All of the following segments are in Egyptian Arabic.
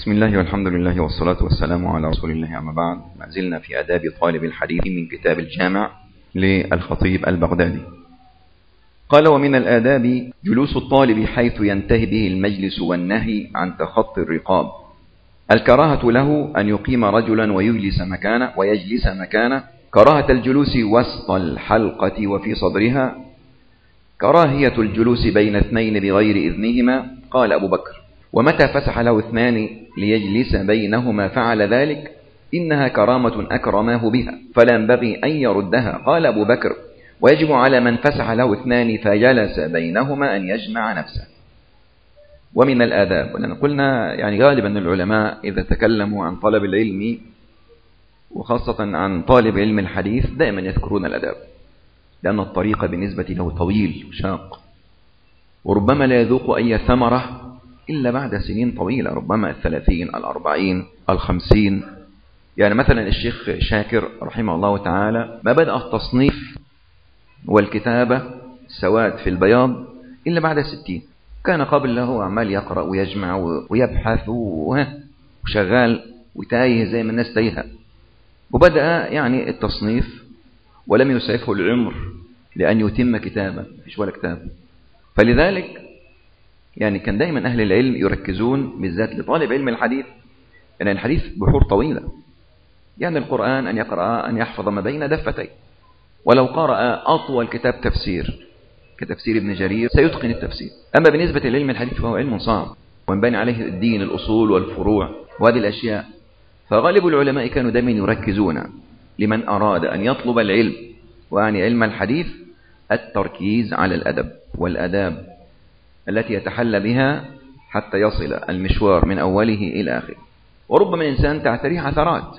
بسم الله والحمد لله والصلاة والسلام على رسول الله أما بعد ما زلنا في أداب طالب الحديث من كتاب الجامع للخطيب البغدادي قال ومن الآداب جلوس الطالب حيث ينتهي به المجلس والنهي عن تخطي الرقاب الكراهة له أن يقيم رجلا ويجلس مكانه ويجلس مكانه كراهة الجلوس وسط الحلقة وفي صدرها كراهية الجلوس بين اثنين بغير إذنهما قال أبو بكر ومتى فسح له اثنان ليجلس بينهما فعل ذلك إنها كرامة أكرماه بها فلا ينبغي أن يردها قال أبو بكر ويجب على من فسح له اثنان فجلس بينهما أن يجمع نفسه ومن الآداب ولأن قلنا يعني غالبا العلماء إذا تكلموا عن طلب العلم وخاصة عن طالب علم الحديث دائما يذكرون الأداب لأن الطريق بالنسبة له طويل وشاق وربما لا يذوق أي ثمرة إلا بعد سنين طويلة ربما الثلاثين الأربعين الخمسين يعني مثلا الشيخ شاكر رحمه الله تعالى ما بدأ التصنيف والكتابة سواد في البياض إلا بعد الستين كان قبل له عمال يقرأ ويجمع ويبحث وشغال وتايه زي ما الناس تايهة وبدأ يعني التصنيف ولم يسعفه العمر لأن يتم كتابة مفيش ولا كتاب فلذلك يعني كان دايما أهل العلم يركزون بالذات لطالب علم الحديث أن يعني الحديث بحور طويلة يعني القرآن أن يقرأ أن يحفظ ما بين دفتين ولو قرأ أطول كتاب تفسير كتفسير ابن جرير سيتقن التفسير أما بالنسبة لعلم الحديث فهو علم صعب وينبني عليه الدين الأصول والفروع وهذه الأشياء فغالب العلماء كانوا دائما يركزون لمن أراد أن يطلب العلم وأعني علم الحديث التركيز على الأدب والأداب التي يتحلى بها حتى يصل المشوار من أوله إلى آخره وربما الإنسان تعتريه عثرات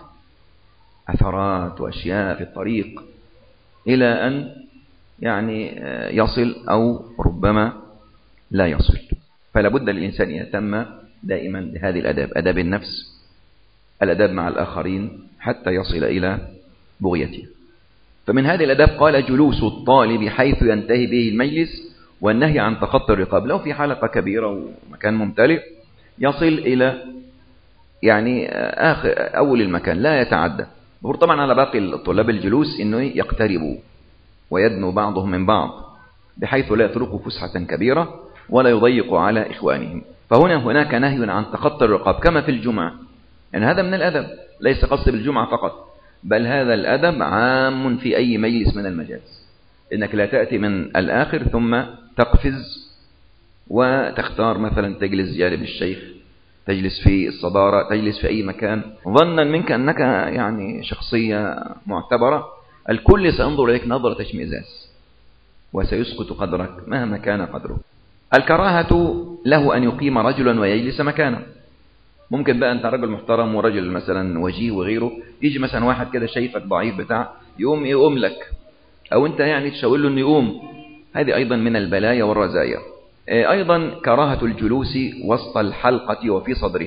عثرات وأشياء في الطريق إلى أن يعني يصل أو ربما لا يصل فلا بد للإنسان يهتم دائما بهذه الأداب أداب النفس الأداب مع الآخرين حتى يصل إلى بغيته فمن هذه الأداب قال جلوس الطالب حيث ينتهي به المجلس والنهي عن تخطي الرقاب لو في حلقة كبيرة ومكان ممتلئ يصل إلى يعني آخر أول المكان لا يتعدى طبعا على باقي الطلاب الجلوس أنه يقتربوا ويدنوا بعضهم من بعض بحيث لا يتركوا فسحة كبيرة ولا يضيق على إخوانهم فهنا هناك نهي عن تخطي الرقاب كما في الجمعة يعني هذا من الأدب ليس قصد بالجمعة فقط بل هذا الأدب عام في أي مجلس من المجالس إنك لا تأتي من الآخر ثم تقفز وتختار مثلا تجلس جانب الشيخ تجلس في الصدارة تجلس في أي مكان ظنا منك أنك يعني شخصية معتبرة الكل سينظر إليك نظرة اشمئزاز وسيسقط قدرك مهما كان قدره الكراهة له أن يقيم رجلا ويجلس مكانه ممكن بقى أنت رجل محترم ورجل مثلا وجيه وغيره يجي مثلا واحد كده شايفك ضعيف بتاع يقوم يقوم لك أو أنت يعني تشاور له أنه يقوم هذه أيضا من البلايا والرزايا أيضا كراهة الجلوس وسط الحلقة وفي صدره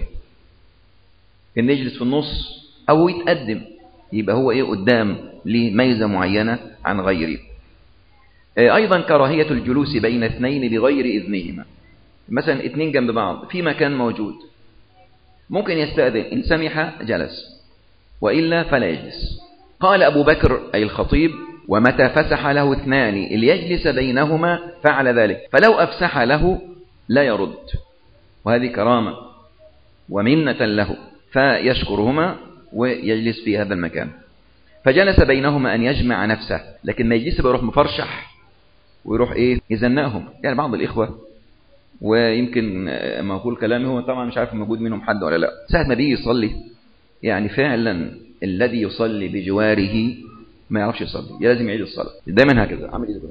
إن يجلس في النص أو يتقدم يبقى هو إيه قدام لميزة معينة عن غيره أيضا كراهية الجلوس بين اثنين بغير إذنهما مثلا اثنين جنب بعض في مكان موجود ممكن يستأذن إن سمح جلس وإلا فلا يجلس قال أبو بكر أي الخطيب ومتى فسح له اثنان ليجلس بينهما فعل ذلك فلو أفسح له لا يرد وهذه كرامة ومنة له فيشكرهما ويجلس في هذا المكان فجلس بينهما أن يجمع نفسه لكن ما يجلس بيروح مفرشح ويروح إيه يزنقهم يعني بعض الإخوة ويمكن ما أقول كلامي هو طبعا مش عارف موجود منهم حد ولا لا ساعة ما بيجي يصلي يعني فعلا الذي يصلي بجواره ما يعرفش يصلي لازم يعيد الصلاة دايما هكذا عامل ايده كده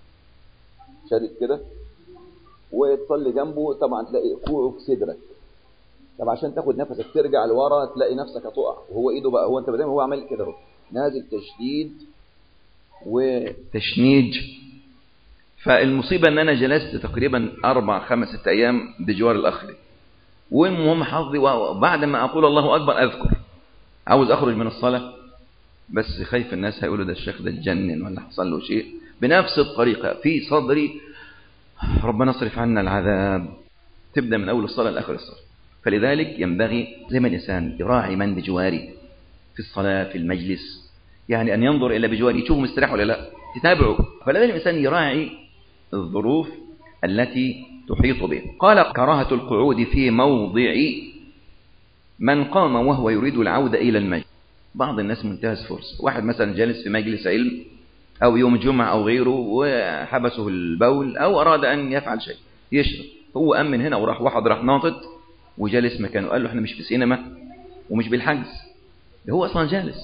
شادد كده وتصلي جنبه طبعا تلاقي كوعه في صدرك طب عشان تاخد نفسك ترجع لورا تلاقي نفسك هتقع وهو ايده بقى هو انت دايما هو عمال كده اهو نازل تشديد وتشنيج فالمصيبة ان انا جلست تقريبا اربع خمس ست ايام بجوار الاخ ده والمهم حظي وبعد ما اقول الله اكبر اذكر عاوز اخرج من الصلاة بس خايف الناس هيقولوا ده الشيخ ده اتجنن ولا حصل له شيء بنفس الطريقة في صدري ربنا اصرف عنا العذاب تبدأ من أول الصلاة لآخر الصلاة فلذلك ينبغي زي ما الإنسان يراعي من بجواره في الصلاة في المجلس يعني أن ينظر إلى بجواره يشوفه مستريح ولا لا تتابعه فلذلك الإنسان يراعي الظروف التي تحيط به قال كراهة القعود في موضع من قام وهو يريد العودة إلى المجلس بعض الناس منتهز فرصة واحد مثلا جالس في مجلس علم أو يوم جمعة أو غيره وحبسه البول أو أراد أن يفعل شيء يشرب هو أمن هنا وراح واحد راح ناطط وجالس مكانه قال له احنا مش في سينما ومش بالحجز هو أصلا جالس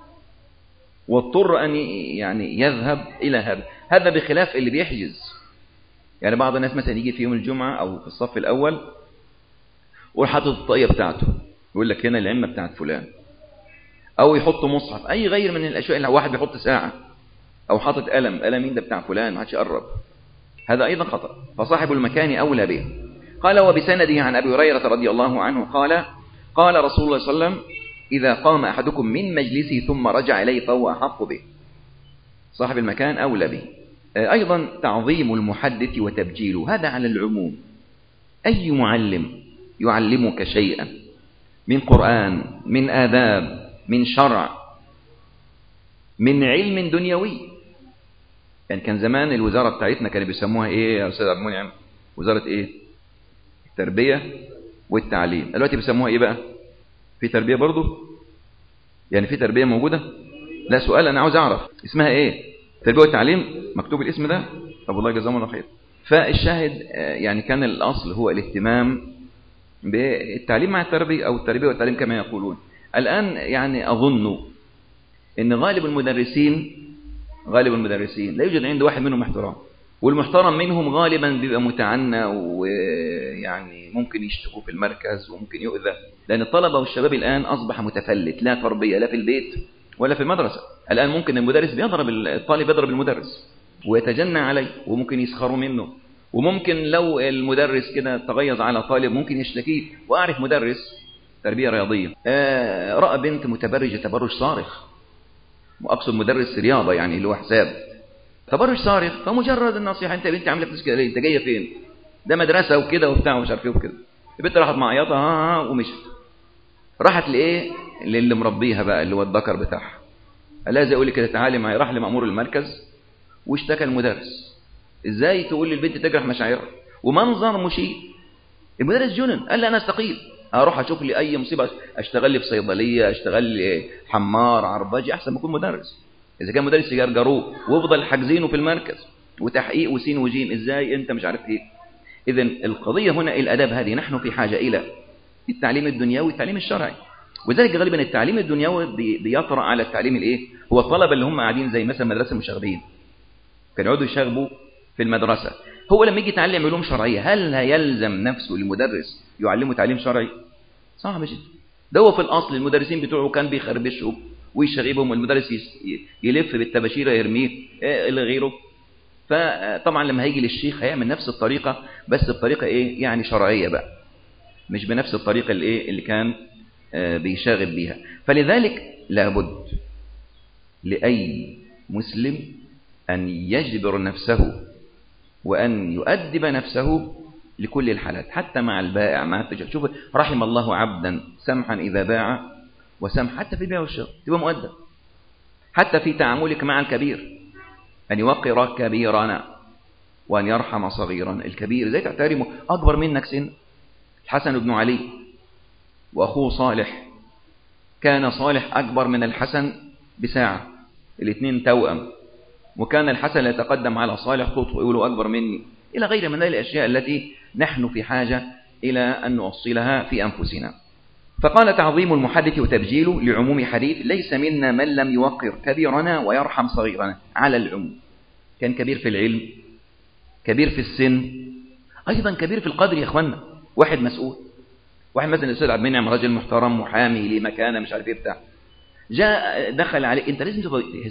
واضطر أن يعني يذهب إلى هذا هذا بخلاف اللي بيحجز يعني بعض الناس مثلا يجي في يوم الجمعة أو في الصف الأول وحاطط الطاقية بتاعته يقول لك هنا العمة بتاعت فلان أو يحط مصحف أي غير من الأشياء اللي واحد بيحط ساعة أو حاطط قلم قلم مين ده بتاع فلان ما حدش يقرب هذا أيضا خطأ فصاحب المكان أولى به قال وبسنده عن أبي هريرة رضي الله عنه قال قال رسول الله صلى الله عليه وسلم إذا قام أحدكم من مجلسه ثم رجع إليه فهو أحق به صاحب المكان أولى به أيضا تعظيم المحدث وتبجيله هذا على العموم أي معلم يعلمك شيئا من قرآن من آداب من شرع من علم دنيوي يعني كان زمان الوزارة بتاعتنا كانوا بيسموها ايه يا أستاذ عبد المنعم وزارة ايه التربية والتعليم دلوقتي بيسموها ايه بقى في تربية برضو يعني في تربية موجودة لا سؤال أنا عاوز أعرف اسمها ايه تربية والتعليم مكتوب الاسم ده طب والله جزاهم الله خير فالشاهد يعني كان الأصل هو الاهتمام بالتعليم مع التربية أو التربية والتعليم كما يقولون الآن يعني أظن أن غالب المدرسين غالب المدرسين لا يوجد عند واحد منهم احترام والمحترم منهم غالبا بيبقى متعنى ويعني ممكن يشتكوا في المركز وممكن يؤذى لأن الطلبة والشباب الآن أصبح متفلت لا تربية لا في البيت ولا في المدرسة الآن ممكن المدرس بيضرب الطالب يضرب المدرس ويتجنى عليه وممكن يسخروا منه وممكن لو المدرس كده تغيظ على طالب ممكن يشتكيه وأعرف مدرس تربية رياضية آه رأى بنت متبرجة تبرج صارخ وأقصد مدرس رياضة يعني اللي هو حساب تبرج صارخ فمجرد النصيحة أنت يا بنتي عاملة فلوس كده ليه أنت جاية فين ده مدرسة وكده وبتاع ومش عارف ايه وكده البنت راحت معيطة ها ها ومشت راحت لإيه للي مربيها بقى اللي هو الذكر بتاعها قال لها زي يقول لي كده تعالي معايا راح لمأمور المركز واشتكى المدرس ازاي تقول للبنت تجرح مشاعرها ومنظر مشير المدرس جنن قال لي انا استقيل اروح اشوف لي اي مصيبه اشتغل لي في صيدليه اشتغل لي حمار عرباجي احسن ما اكون مدرس اذا كان مدرس يجرجروه وافضل حاجزينه في المركز وتحقيق وسين وجيم ازاي انت مش عارف ايه اذا القضيه هنا الاداب هذه نحن في حاجه الى التعليم الدنيوي والتعليم الشرعي وذلك غالبا التعليم الدنيوي بيطرأ على التعليم الايه هو الطلبه اللي هم قاعدين زي مثلا مدرسه مشاغبين كانوا يقعدوا يشاغبوا في المدرسة هو لما يجي يتعلم علوم شرعية هل هيلزم نفسه المدرس يعلمه تعليم شرعي صعب جدا ده هو في الأصل المدرسين بتوعه كان بيخربشوا ويشغبهم والمدرس يلف بالتباشيرة يرميه إلى غيره فطبعا لما هيجي للشيخ هيعمل نفس الطريقة بس بطريقة إيه يعني شرعية بقى مش بنفس الطريقة اللي, إيه اللي كان بيشاغب بيها فلذلك لابد لأي مسلم أن يجبر نفسه وأن يؤدب نفسه لكل الحالات حتى مع البائع مع التجار شوف رحم الله عبدا سمحا إذا باع وسمح حتى في البيع والشراء تبقى مؤدب حتى في تعاملك مع الكبير أن يوقر كبيرنا وأن يرحم صغيرا الكبير زي تعترمه أكبر منك سن الحسن بن علي وأخوه صالح كان صالح أكبر من الحسن بساعة الاثنين توأم وكان الحسن يتقدم على صالح خطوة يقولوا أكبر مني إلى غير من الأشياء التي نحن في حاجة إلى أن نؤصلها في أنفسنا فقال تعظيم المحدث وتبجيله لعموم حديث ليس منا من لم يوقر كبيرنا ويرحم صغيرنا على العموم كان كبير في العلم كبير في السن أيضا كبير في القدر يا أخوانا واحد مسؤول واحد مثلا الأستاذ عبد المنعم راجل محترم محامي ليه مكانه مش عارف ايه بتاع جاء دخل عليه انت لازم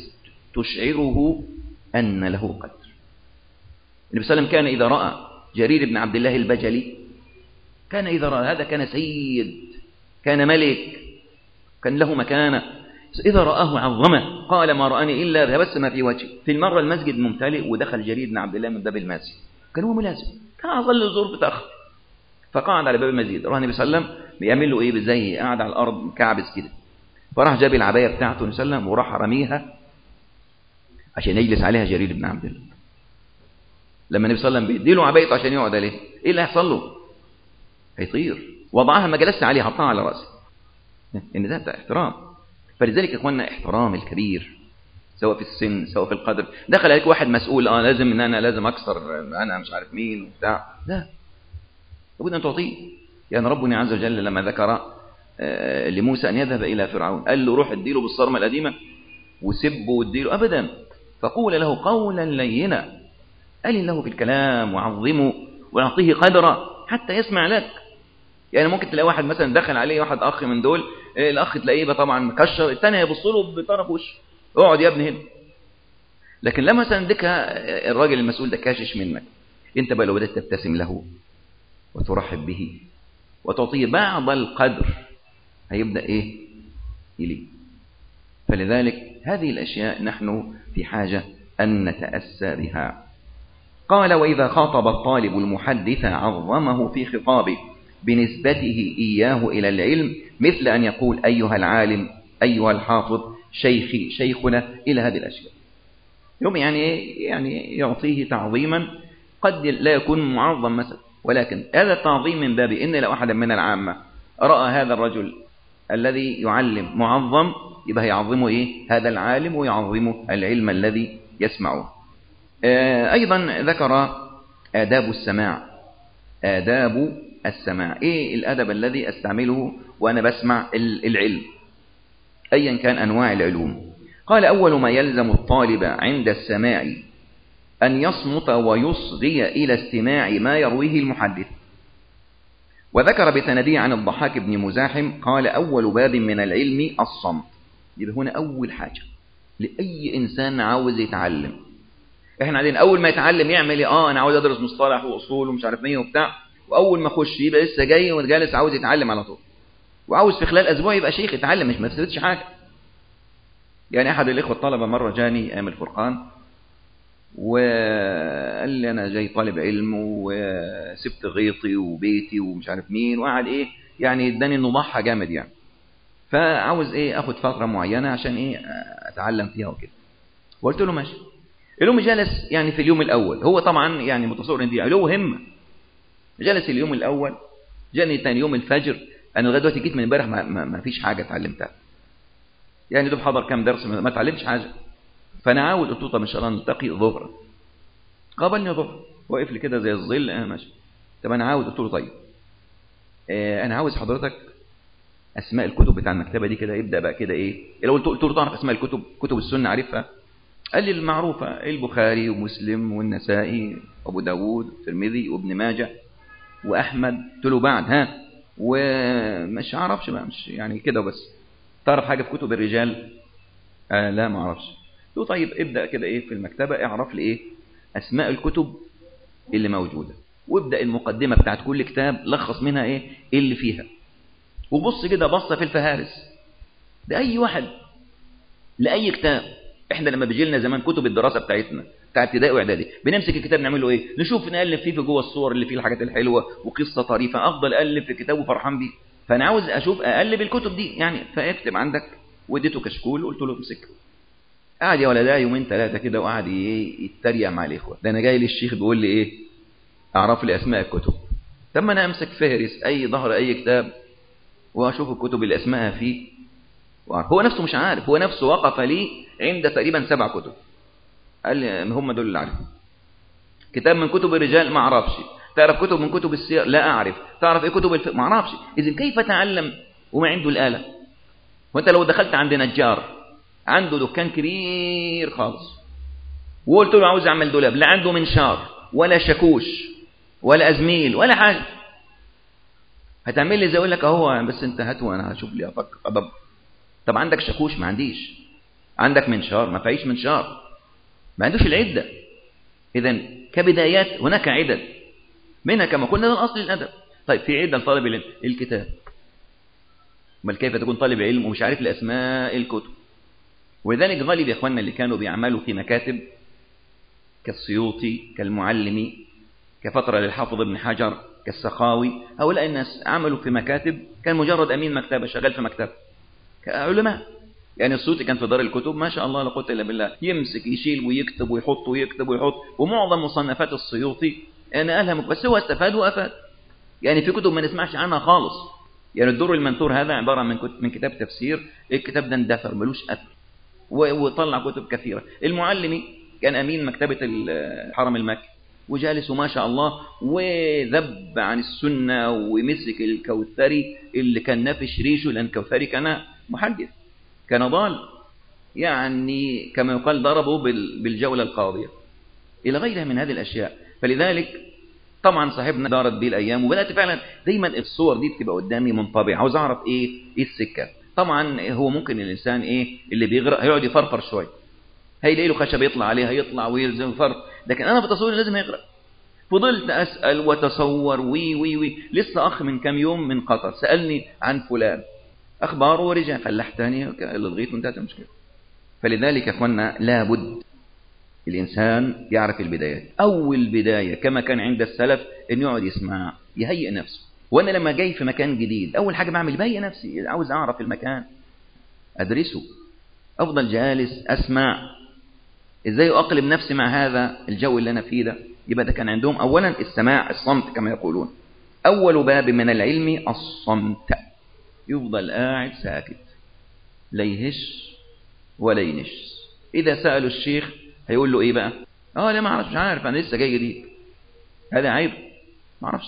تشعره أن له قدر النبي صلى الله عليه وسلم كان إذا رأى جرير بن عبد الله البجلي كان إذا رأى هذا كان سيد كان ملك كان له مكانة إذا رآه عظمه قال ما رآني إلا تبسم في وجهي في المرة المسجد ممتلئ ودخل جرير بن عبد الله من باب المسجد كان هو ملازم كان أظل الظروف تأخر فقعد على باب المسجد رأى النبي صلى الله عليه وسلم بيعمل له ايه زي قاعد على الارض مكعبس كده فراح جاب العبايه بتاعته صلى الله عليه وسلم وراح رميها عشان يجلس عليها جرير بن عبد الله لما النبي صلى الله عليه وسلم بيديله عبايته عشان يقعد عليه ايه اللي هيحصل له هيطير وضعها ما جلست عليه حطها على راسه ان ده احترام فلذلك يا اخوانا احترام الكبير سواء في السن سواء في القدر دخل عليك واحد مسؤول اه لازم ان انا لازم اكسر انا مش عارف مين وبتاع لا لابد ان تعطيه يعني ربنا عز وجل لما ذكر آه لموسى ان يذهب الى فرعون قال له روح اديله بالصرمه القديمه وسبه واديله ابدا فقول له قولا لينا ألن له بالكلام وعظمه واعطيه قدره حتى يسمع لك يعني ممكن تلاقي واحد مثلا دخل عليه واحد اخ من دول الاخ تلاقيه طبعا مكشر الثاني هيبص له بطرف وشه اقعد يا ابني هنا لكن لما مثلا ديك الراجل المسؤول ده كاشش منك انت بقى لو بدات تبتسم له وترحب به وتعطيه بعض القدر هيبدا ايه يليه فلذلك هذه الاشياء نحن في حاجه ان نتاسى بها قال واذا خاطب الطالب المحدث عظمه في خطابه بنسبته اياه الى العلم مثل ان يقول ايها العالم ايها الحافظ شيخي شيخنا إلى هذه الأشياء يوم يعني يعني يعطيه تعظيما قد لا يكون معظم مثلا ولكن هذا التعظيم من باب إن لو أحدا من العامة رأى هذا الرجل الذي يعلم معظم يبقى يعظمه إيه هذا العالم ويعظمه العلم الذي يسمعه أيضا ذكر آداب السماع آداب السماع إيه الأدب الذي أستعمله وأنا بسمع العلم أيا كان أنواع العلوم قال أول ما يلزم الطالب عند السماع أن يصمت ويصغي إلى استماع ما يرويه المحدث وذكر بسنده عن الضحاك بن مزاحم قال أول باب من العلم الصمت يبقى هنا أول حاجة لأي إنسان عاوز يتعلم احنا عايزين أول ما يتعلم يعمل ايه اه أنا عاوز أدرس مصطلح وأصول ومش عارف ايه وبتاع وأول ما أخش يبقى لسه جاي وجالس عاوز يتعلم على طول وعاوز في خلال أسبوع يبقى شيخ يتعلم مش ما تثبتش حاجة يعني أحد الإخوة الطلبة مرة جاني أيام الفرقان وقال لي أنا جاي طالب علم وسبت غيطي وبيتي ومش عارف مين وقعد إيه يعني اداني نضحى جامد يعني فعاوز إيه أخد فترة معينة عشان إيه أتعلم فيها وكده وقلت له ماشي اليوم جلس يعني في اليوم الأول هو طبعا يعني متصور إن دي له همة جلس اليوم الأول جاني ثاني يوم الفجر انا لغايه دلوقتي جيت من امبارح ما, ما, ما فيش حاجه اتعلمتها يعني دوب حضر كام درس ما اتعلمتش حاجه فانا عاود قلت له طب ان شاء الله نلتقي ظهرا قابلني ظهر واقف لي كده زي الظل اه ماشي طب انا عاود قلت له طيب اه انا عاوز حضرتك اسماء الكتب بتاع المكتبه دي كده ابدا بقى كده ايه لو قلت قلت له تعرف اسماء الكتب كتب السنه عارفها قال لي المعروفه البخاري ومسلم والنسائي وابو داوود والترمذي وابن ماجه واحمد قلت له بعد ها ومش عارفش بقى مش يعني كده وبس تعرف حاجة في كتب الرجال آه لا ما اعرفش له طيب ابدأ كده ايه في المكتبة اعرف لي ايه اسماء الكتب اللي موجودة وابدأ المقدمة بتاعت كل كتاب لخص منها ايه اللي فيها وبص كده بصة في الفهارس ده اي واحد لأي كتاب احنا لما بيجي لنا زمان كتب الدراسة بتاعتنا بتاع ابتدائي واعدادي بنمسك الكتاب نعمل له ايه نشوف نقلب فيه في جوه الصور اللي فيه الحاجات الحلوه وقصه طريفه افضل اقلب في كتاب وفرحان بيه فانا عاوز اشوف اقلب الكتب دي يعني فاكتب عندك واديته كشكول وقلت له امسك قعد يا ولد يومين ثلاثه كده وقعد يتريق مع الاخوه ده انا جاي للشيخ بيقول لي ايه اعرف لي اسماء الكتب طب ما انا امسك فهرس اي ظهر اي كتاب واشوف الكتب اللي اسمائها فيه هو نفسه مش عارف هو نفسه وقف لي عند تقريبا سبع كتب قال لي هم دول اللي عارفهم كتاب من كتب الرجال ما اعرفش تعرف كتب من كتب السير لا اعرف تعرف ايه كتب الف... ما اعرفش اذا كيف اتعلم وما عنده الاله وانت لو دخلت عند نجار عنده دكان كبير خالص وقلت له عاوز اعمل دولاب لا عنده منشار ولا شاكوش ولا ازميل ولا حاجه هتعمل لي زي اقول لك اهو بس انت هات وانا هشوف لي افكر أضب. طب عندك شاكوش ما عنديش عندك منشار ما فيش منشار ما عندوش العدة إذا كبدايات هناك عدد منها كما قلنا ده أصل الأدب طيب في عدة لطالب العلم الكتاب بل كيف تكون طالب علم ومش عارف لأسماء الكتب ولذلك غالب يا إخواننا اللي كانوا بيعملوا في مكاتب كالسيوطي كالمعلمي كفترة للحافظ ابن حجر كالسخاوي هؤلاء الناس عملوا في مكاتب كان مجرد أمين مكتبة شغال في مكتبة كعلماء يعني السوتي كان في دار الكتب ما شاء الله لا قوه الا بالله يمسك يشيل ويكتب ويحط ويكتب ويحط ومعظم مصنفات السيوطي انا قالها بس هو استفاد وافاد يعني في كتب ما نسمعش عنها خالص يعني الدور المنثور هذا عباره من من كتاب تفسير الكتاب ده اندثر ملوش اثر وطلع كتب كثيره المعلمي كان امين مكتبه الحرم المكي وجالس وما شاء الله وذب عن السنه ومسك الكوثري اللي كان نافش ريشه لان الكوثري كان محدث كان ضال يعني كما يقال ضربه بالجولة القاضية إلى غيرها من هذه الأشياء فلذلك طبعا صاحبنا دارت بيه الأيام وبدأت فعلا دايما الصور دي بتبقى قدامي منطبعة عاوز أعرف إيه إيه السكة طبعا هو ممكن الإنسان إيه اللي بيغرق هيقعد يفرفر شوية هيلاقي له خشب يطلع عليه هيطلع ويلزم فرق لكن أنا بتصوري لازم يغرق فضلت أسأل وتصور وي وي وي لسه أخ من كام يوم من قطر سألني عن فلان أخباره ورجع فلاح تاني لغاية وانتهت المشكلة فلذلك يا أخوانا لابد الإنسان يعرف البدايات أول بداية كما كان عند السلف إنه يقعد يسمع يهيئ نفسه وأنا لما جاي في مكان جديد أول حاجة بعمل بهيئ نفسي عاوز أعرف المكان أدرسه أفضل جالس أسمع إزاي أقلب نفسي مع هذا الجو اللي أنا فيه ده يبقى ده كان عندهم أولا السماع الصمت كما يقولون أول باب من العلم الصمت يفضل قاعد ساكت لا يهش ولا ينش إذا سألوا الشيخ هيقول له إيه بقى آه لا ما أعرفش مش عارف أنا لسه جاي جديد هذا عيب ما أعرفش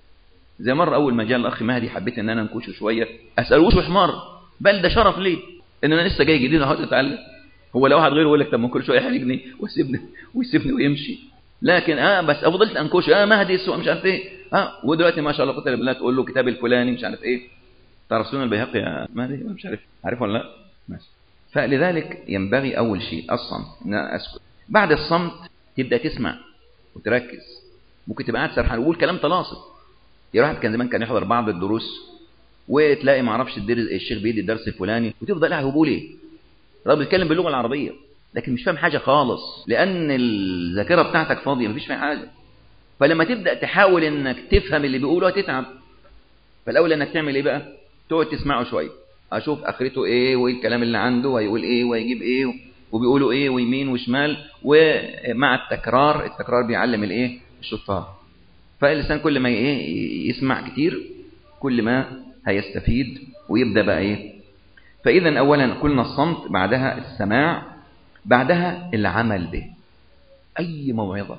زي مرة أول ما جاء الأخ مهدي حبيت إن أنا انكشه شوية أسألوش وحمار بل ده شرف ليه إن أنا لسه جاي جديد أهو أتعلم هو لو واحد غيره يقول لك طب ما كل شوية يحرجني ويسيبني ويسيبني ويمشي لكن اه بس فضلت انكشه اه مهدي السوق مش عارف ايه اه ودلوقتي ما شاء الله قلت بالله تقول له كتاب الفلاني مش عارف ايه تعرف سنن البيهقي يا مهدي مش عارف عارف ولا لا ماشي فلذلك ينبغي اول شيء الصمت ان اسكت بعد الصمت تبدا تسمع وتركز ممكن تبقى قاعد سرحان وقول كلام تلاصق يا واحد كان زمان كان يحضر بعض الدروس وتلاقي ما اعرفش الشيخ بيدي الدرس الفلاني وتفضل قاعد وبقول ايه الراجل بيتكلم باللغه العربيه لكن مش فاهم حاجه خالص لان الذاكره بتاعتك فاضيه مفيش فيها حاجه فلما تبدا تحاول انك تفهم اللي بيقوله هتتعب فالاولى انك تعمل ايه بقى تقعد تسمعه شويه اشوف اخرته ايه وايه الكلام اللي عنده وهيقول ايه وهيجيب ايه وبيقولوا ايه ويمين وشمال ومع التكرار التكرار بيعلم الايه الشطار فالانسان كل ما ايه يسمع كتير كل ما هيستفيد ويبدا بقى ايه فاذا اولا قلنا الصمت بعدها السماع بعدها العمل به اي موعظه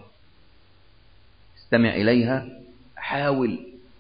استمع اليها حاول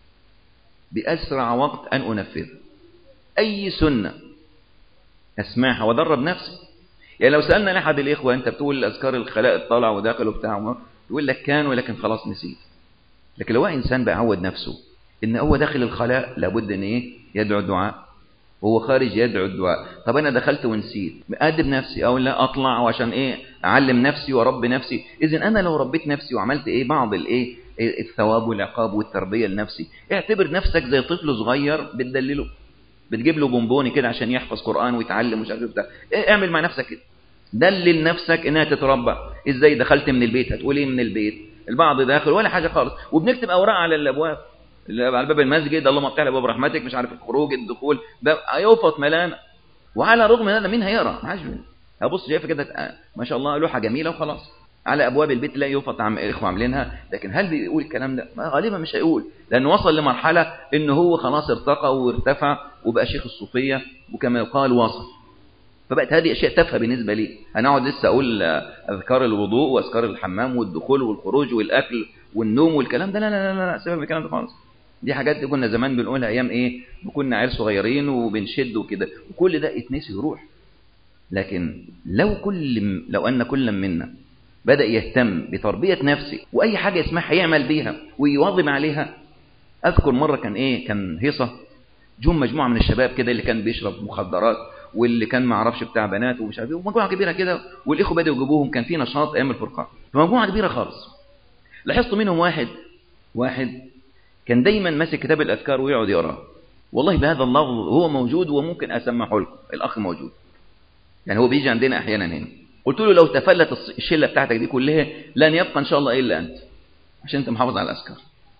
باسرع وقت ان انفذ اي سنه اسمعها وادرب نفسي يعني لو سالنا احد الاخوه انت بتقول اذكار الخلاء الطالع وداخل وبتاع يقول لك كان ولكن خلاص نسيت لكن لو انسان بقى عود نفسه ان هو داخل الخلاء لابد ان ايه يدعو الدعاء وهو خارج يدعو الدعاء طب انا دخلت ونسيت ادب نفسي او لا اطلع وعشان ايه اعلم نفسي واربي نفسي اذا انا لو ربيت نفسي وعملت ايه بعض الايه الثواب والعقاب والتربيه لنفسي اعتبر نفسك زي طفل صغير بتدلله بتجيب له بونبوني كده عشان يحفظ قران ويتعلم ومش عارف بتاع إيه اعمل مع نفسك كده دلل نفسك انها تتربى ازاي دخلت من البيت هتقول ايه من البيت البعض داخل ولا حاجه خالص وبنكتب اوراق على الابواب على باب المسجد اللهم افتح لي ابواب رحمتك مش عارف الخروج الدخول باب يوفط ملانه وعلى الرغم من هذا مين هيقرا ما حدش هبص شايف كده ما شاء الله لوحه جميله وخلاص على ابواب البيت تلاقي يوفط عم الاخوه عاملينها لكن هل بيقول الكلام ده غالبا مش هيقول لانه وصل لمرحله ان هو خلاص ارتقى وارتفع وبقى شيخ الصوفيه وكما يقال وصل فبقت هذه اشياء تافهه بالنسبه لي انا اقعد لسه اقول اذكار الوضوء واذكار الحمام والدخول والخروج والاكل والنوم والكلام ده لا لا لا لا سيبك من الكلام ده خالص دي حاجات دي كنا زمان بنقولها ايام ايه كنا عيال صغيرين وبنشد وكده وكل ده اتنسي يروح لكن لو كل لو ان كل منا بدا يهتم بتربيه نفسه واي حاجه يسمعها يعمل بيها ويواظب عليها اذكر مره كان ايه كان هيصه جم مجموعه من الشباب كده اللي كان بيشرب مخدرات واللي كان ما اعرفش بتاع بنات ومش عارف ايه ومجموعه كبيره كده والاخوه بداوا يجيبوهم كان في نشاط ايام الفرقان فمجموعه كبيره خالص لاحظت منهم واحد واحد كان دايما ماسك كتاب الاذكار ويقعد يقراه والله بهذا اللفظ هو موجود وممكن اسمحه لكم الاخ موجود يعني هو بيجي عندنا احيانا هنا قلت له لو تفلت الشله بتاعتك دي كلها لن يبقى ان شاء الله الا انت عشان انت محافظ على الاذكار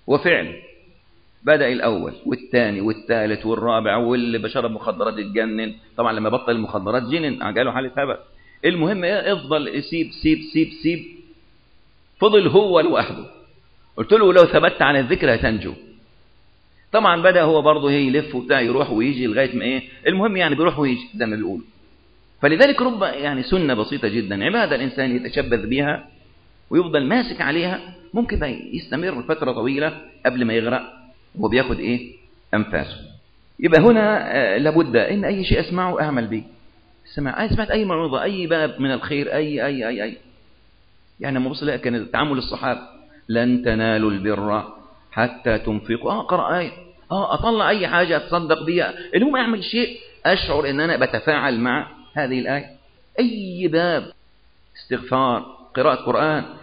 وفعل بدأ الأول والثاني والثالث والرابع واللي بشرب مخدرات يتجنن طبعا لما بطل المخدرات جنن جاله حالة هبل المهم ايه افضل سيب سيب سيب سيب فضل هو لوحده قلت له لو ثبت على الذكر هتنجو طبعا بدأ هو برضه ايه يلف وبتاع يروح ويجي لغاية ما ايه المهم يعني بيروح ويجي زي ما بيقولوا فلذلك رب يعني سنة بسيطة جدا عبادة الإنسان يتشبث بها ويفضل ماسك عليها ممكن يستمر فترة طويلة قبل ما يغرق وهو بياخد ايه أنفاسه يبقى هنا آه، لابد إن أي شيء أسمعه أعمل به سمع أي سمعت أي موعظة أي باب من الخير أي أي أي أي يعني لما بص كان تعامل الصحابة لن تنالوا البر حتى تنفقوا اه قرأ آية اه اطلع اي حاجة اتصدق بيها المهم اعمل شيء اشعر ان انا بتفاعل مع هذه الآية اي باب استغفار قراءة قرآن